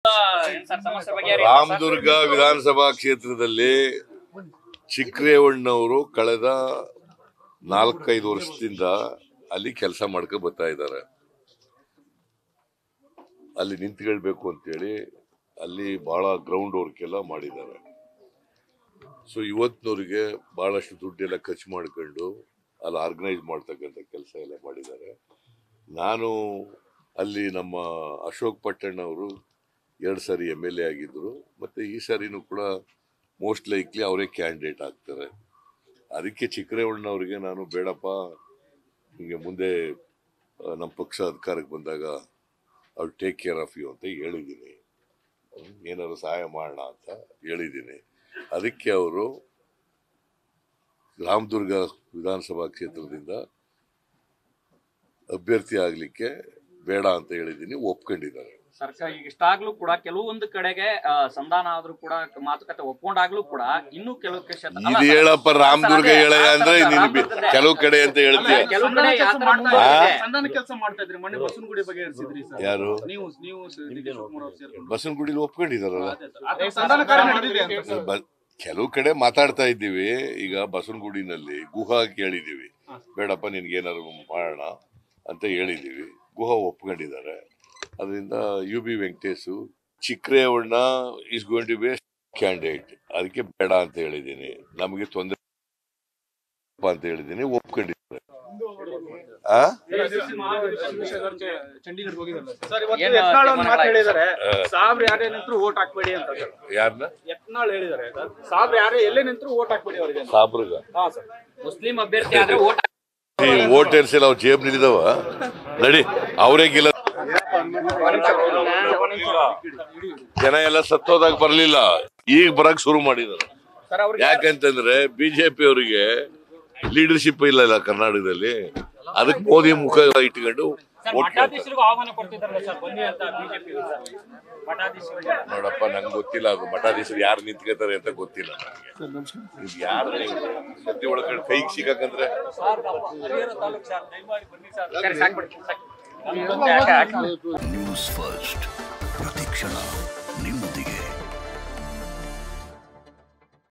ಏನ್ ಸರ್ ಸಮಸ್ಯೆ ಬಗೆಹರಿಯುತ್ತಾ ಸರ್? ರಾಮದುರ್ಗ ವಿಧಾನಸಭಾ ಕ್ಷೇತ್ರದಲ್ಲಿ ಚಿಕ್ಕರೇವಣ್ಣವರು ಕಳೆದ ನಾಲ್ಕೈದು ವರ್ಷದಿಂದ ಅಲ್ಲಿ ಕೆಲಸ ಮಾಡ್ಕೊ ಬರ್ತಾ ಇದ್ದಾರೆ ಅಲ್ಲಿ ನಿಂತ್ಕೊಳ್ಬೇಕು ಅಂತೇಳಿ ಅಲ್ಲಿ ಬಹಳ ಗ್ರೌಂಡ್ ವರ್ಕ್ ಎಲ್ಲ ಮಾಡಿದ್ದಾರೆ ಸೊ ಇವತ್ತಿನವ್ರಿಗೆ ಬಹಳಷ್ಟು ದುಡ್ಡೆಲ್ಲ ಖರ್ಚು ಮಾಡ್ಕೊಂಡು ಅಲ್ಲಿ ಆರ್ಗನೈಸ್ ಮಾಡ್ತಕ್ಕಂಥ ಕೆಲಸ ಎಲ್ಲ ಮಾಡಿದ್ದಾರೆ ನಾನು ಅಲ್ಲಿ ನಮ್ಮ ಅಶೋಕ್ ಪಟ್ಟಣ್ ಅವರು ಎರಡು ಸಾರಿ ಎಮ್ ಎಲ್ ಎ ಆಗಿದ್ದರು ಮತ್ತು ಈ ಸಾರಿನೂ ಕೂಡ ಮೋಸ್ಟ್ ಲೈಕ್ಲಿ ಅವರೇ ಕ್ಯಾಂಡಿಡೇಟ್ ಆಗ್ತಾರೆ ಅದಕ್ಕೆ ಚಿಕ್ಕರೇವಣ್ಣವ್ರಿಗೆ ನಾನು ಬೇಡಪ್ಪ ಹಿಂಗೆ ಮುಂದೆ ಆ, ನಮ್ಮ ಪಕ್ಷ ಅಧಿಕಾರಕ್ಕೆ ಬಂದಾಗ ಅವ್ರು ಟೇಕ್ ಕೇರ್ ಆಫ್ ಯು ಅಂತ ಹೇಳಿದ್ದೀನಿ ಏನಾದ್ರು ಸಹಾಯ ಮಾಡೋಣ ಅಂತ ಹೇಳಿದ್ದೀನಿ ಅದಕ್ಕೆ ಅವರು ರಾಮದುರ್ಗ ವಿಧಾನಸಭಾ ಕ್ಷೇತ್ರದಿಂದ ಅಭ್ಯರ್ಥಿ ಆಗಲಿಕ್ಕೆ ಬೇಡ ಅಂತ ಹೇಳಿದ್ದೀನಿ ಒಪ್ಕೊಂಡಿದ್ದಾರೆ ಸರ್ಕಾರ ಈಗ ಇಷ್ಟಾಗ್ಲೂ ಕೂಡ ಕೆಲವೊಂದು ಕಡೆಗೆ ಆ, ಸಂಧಾನ ಆದ್ರೂ ಕೂಡ ಮಾತುಕತೆ ಒಪ್ಕೊಂಡಾಗ್ಲೂ ಕೂಡ ಇನ್ನೂ ಕೆಲವು ಕ್ಷೇತ್ರ ಅಲ್ಲ ಇದು ಸರ್, ಹೇಳಪ್ಪ ರಾಮದುರ್ಗ ಅದೇ, ಹೇಳ ಆ ಅಂದ್ರೆ ಥರದ ನೀನು ಬಿ- ರಾಮದುರ್ಗದ- ಕೆಲವು ಕಡೆ ಅಂತ ಹೇಳ್ತೀಯ ಕೆಲವು ಕಡೆ ಯಾವ ತರ ಮಾಡ್ತಾ ಮುಂದೆ ಇದ್ದಾರೆ. ಇದೆ. ಸಂಧಾನ ಕೆಲಸ ಮಾಡ್ತಾ ಇದ್ರಿ ಮೊನ್ನೆ ಬಸವನಗುಡಿ ಬಗೆಹರಿಸಿದ್ರಿ ಸರ್ ಯಾರು ನೀವು ನೀವು ಸ- ಡಿ ಕೆ ಶಿವಕುಮಾರ್ ಅವ್ರು ಸೇರ್ಕೊಂಡು ಬಸವನಗುಡಿಲಿ ಒಪ್ಕೊಂಡಿದಾರಲ್ಲ ಅದೇ ಸಂಧಾನ ಕಾರ್ಯ ನಡೆದಿದೆ ಅಂತ ಸರ್. ಬ- ಕೆಲವು ಕಡೆ ಮಾತಾಡ್ತಾ ಇದ್ದೀವಿ ಈಗ ಬಸವನಗುಡಿನಲ್ಲಿ ಗುಹಾ ಕೇಳಿದೀವಿ ಬೇಡಪ್ಪ ನಿನ್ಗೆ ಏನಾದ್ರು ಮಾಡೋಣ ಅಂತ ಹೇಳಿದೀವಿ ಗುಹಾ ಒಪ್ಕೊಂಡಿದ್ದಾರೆ ಅದರಿಂದ U B Venkatesh Chikkarevanna is going to be candidate ಅದಕ್ಕೆ ಬೇಡ ಅಂತ ಹೇಳಿದ್ದೀನಿ ನಮಗೆ ತೊಂದರೆ ಅಂತ ಹೇಳಿದ್ದೀನಿ ಒಪ್ಕೊಂಡಿದ್ದಾರೆ ಆ ಚಂಡೀಗಢ ಹೋಗಿದ್ರಲ್ಲ ಸರ್ ಇವತ್ತು ಏನು ಯತ್ನಾಳ್ ಒಂದು ಮಾತು ತೀರ್ಮಾನಗಳಾಯ್ತು ಹೇಳಿದ್ದಾರೆ ಸಾವಿರ ಯಾರೇ ನಿಂತರು ಓಟ್ ಹಾಕ್ಬೇಡಿ ಅಂತ ಸರ್. ಯಾರನ್ನ ಯತ್ನಾಳ್ ಹೇಳಿದ್ದಾರೆ ಸರ್ ಸಾವಿರ ಯಾರೇ ಎಲ್ಲೇ ನಿಂತರು ಓಟ್ ಹಾಕ್ಬೇಡಿ ಅವರಿಗೆ ಅಂತ. ಸಾಬ್ರಗ ಹಾ ಸರ್ ಮುಸ್ಲಿಂ ಅಭ್ಯರ್ಥಿ ಆದ್ರೆ ಓಟ್ ಈ ವೋಟರ್ಸ್ ಎಲ್ಲ ಅವ್ರ ಜೇಬ್ ನಿಲ್ಲಿದವ ನಡಿ ಅವರೇ ಗೆಲ್ಲ ಜನ ಎಲ್ಲ ಸತ್ತೋದಾಗ ಬರ್ಲಿಲ್ಲ ಈಗ ಬರಕ್ ಶುರು ಮಾಡಿದಾರೆ ಸರ್ ಅವ್ರಿಗೆ ಯಾಕಂತಂದ್ರೆ ಬಿಜೆಪಿ ಅವರಿಗೆ ಲೀಡರ್ಶಿಪ್ ಇಲ್ಲ ಇಲ್ಲ ಕರ್ನಾಟಕದಲ್ಲಿ ಅದಕ್ಕೆ ಮೋದಿ ಮುಖ ಇಟ್ಕೊಂಡು vote ಕೇಳ್ತಾರೆ. ಮಠಾಧೀಶರಿಗೂ ಆಹ್ವಾನ ಕೊಡ್ತಿದ್ದಾರಲ್ಲ ಸರ್ ಬನ್ನಿ ಅಂತ ಬಿಜೆಪಿ ಮಠಾಧೀಶರಿಗೆ ನೋಡಪ್ಪ ನಂಗೆ ಗೊತ್ತಿಲ್ಲ ಅದು ಮಠಾಧೀಶರು ಯಾರು ನಿಂತ್ಕೋತಾರೆ ಅಂತ ಗೊತ್ತಿಲ್ಲ ನನಗೆ ಇದು ಯಾರು ಸದ್ಯ ಒಳಗಡೆ ಕೈಗೆ ಸಿಗಕಂದ್ರೆ ಸರಿ ಸಾಕ್ಬಿಡಿ ಸಾಕು. ನ್ಯೂಸ್ ಫಸ್ಟ್ ಪ್ರತಿಕ್ಷಣ